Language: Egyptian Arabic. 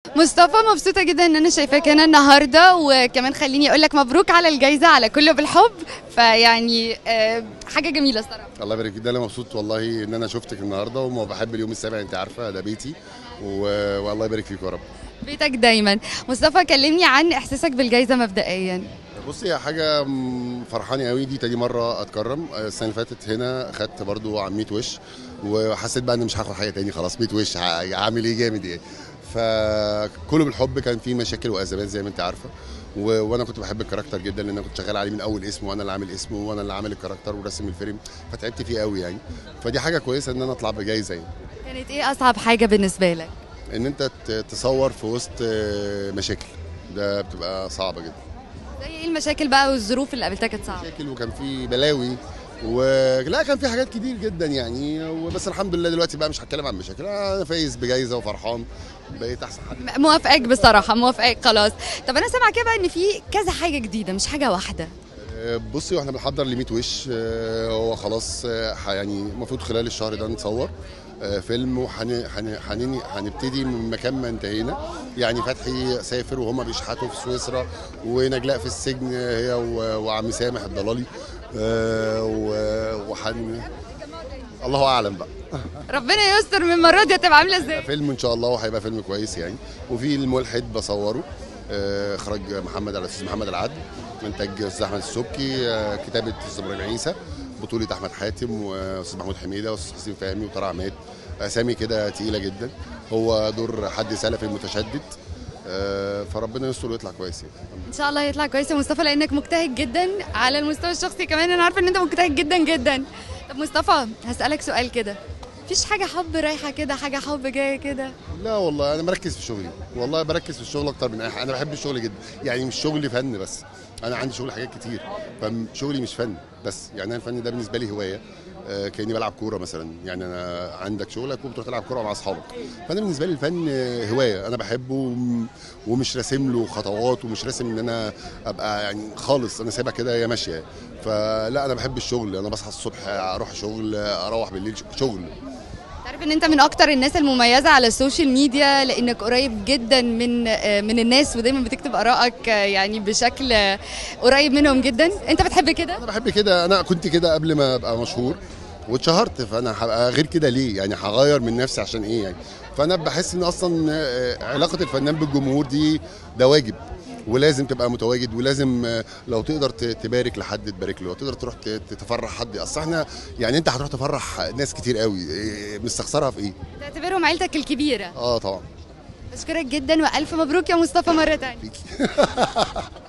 مصطفى مبسوطة جدا ان انا شايفاك هنا النهاردة وكمان خليني اقول لك مبروك على الجايزة على كله بالحب فيعني آه، حاجة جميلة الصراحة الله يبارك فيك ده انا مبسوط والله ان انا شفتك النهارده وما بحب اليوم السابع انت عارفه ده بيتي و... والله يبارك فيك يا رب بيتك دايما مصطفى كلمني عن احساسك بالجايزة مبدئيا بصي هي حاجه م- فرحاني قوي دي تاني مره اتكرم السنه اللي فاتت هنا خدت برضو عن 100 وش وحسيت بقى ان مش هاخد حاجه تاني خلاص 100 وش ه- هعمل ايه جامد يعني فكله بالحب كان فيه مشاكل وازمات زي ما انت عارفه و... وانا كنت بحب الكاركتر جدا لان انا كنت شغال عليه من اول اسمه وانا اللي عامل اسمه وانا اللي عامل الكاركتر ورسم الفيلم فتعبت فيه قوي يعني فدي حاجه كويسه ان انا اطلع بجايزه يعني كانت ايه اصعب حاجة بالنسبة لك ان انت ت- تصور في وسط آه، مشاكل ده بتبقى صعبه جدا زي ايه المشاكل بقى والظروف اللي قابلتها كانت صعبة مشاكل وكان في بلاوي ولا كان في حاجات كتير جدا يعني وبس الحمد لله دلوقتي بقى مش هتكلم عن مشاكل انا فايز بجايزه وفرحان بقيت احسن حد موافقك بصراحة موافقك خلاص طب انا سامعة كده بقى ان في كذا حاجة جديدة مش حاجة واحدة آه، بصي واحنا بنحضر ل 100 وش آه، هو خلاص آه، ح- يعني المفروض خلال الشهر ده نصور آه، فيلم وهنبتدي من مكان ما انتهينا يعني فتحي سافر وهما بيشحتوا في سويسرا ونجلاء في السجن هي و- وعم سامح الضلالي آه، و- وحن الله اعلم بقى ربنا يستر من المرة دي هتبقى عاملة ازاي فيلم ان شاء الله وهيبقى فيلم كويس يعني وفي الملحد بصوره آه، اخراج محمد على الاستاذ محمد العدل انتاج الاستاذ احمد السبكي آه، كتابه الاستاذ ابراهيم عيسى بطوله احمد حاتم واستاذ محمود حميده واستاذ حسين فهمي وطارق عماد اسامي كده تقيله جدا هو دور حد سلفي متشدد آه، فربنا يستر ويطلع كويس يعني ان شاء الله يطلع كويس يا مصطفى لانك مجتهد جدا على المستوى الشخصي كمان انا عارفه ان انت مجتهد جدا جدا طب مصطفى هسالك سؤال كده مفيش حاجه حب رايحه كده حاجه حب جايه كده لا والله انا مركز في شغلي والله بركز في الشغل اكتر من اي حاجه انا بحب الشغل جدا يعني مش شغلي فن بس انا عندي شغل حاجات كتير فشغلي مش فن بس يعني انا الفن ده بالنسبه لي هوايه آه، كاني بلعب كوره مثلا يعني انا عندك شغلك وبتروح تلعب كوره مع اصحابك فانا بالنسبه لي الفن آه، هوايه انا بحبه وم- ومش راسم له خطوات ومش راسم ان انا ابقى يعني خالص انا سايبها كده هي ماشيه فلا انا بحب الشغل انا بصحى الصبح اروح شغل اروح بالليل شغل تعرف ان انت من اكتر الناس المميزه على السوشيال ميديا لانك قريب جدا من آه، من الناس ودايما بتكتب ارائك آه، يعني بشكل آه، قريب منهم جدا انت بتحب كده انا بحب كده انا كنت كده قبل ما ابقى مشهور واتشهرت فانا هبقى غير كده ليه يعني هغير من نفسي عشان ايه يعني فانا بحس ان اصلا آه، علاقه الفنان بالجمهور دي ده واجب ولازم تبقى متواجد ولازم آه، لو تقدر ت- تبارك لحد تبارك له لو تقدر تروح ت- تفرح حد اصل احنا يعني انت هتروح تفرح ناس كتير قوي إيه، مستخسرها في ايه تعتبرهم عيلتك الكبيره اه طبعا بشكرك جدا والف مبروك يا مصطفى مره تانية فيكي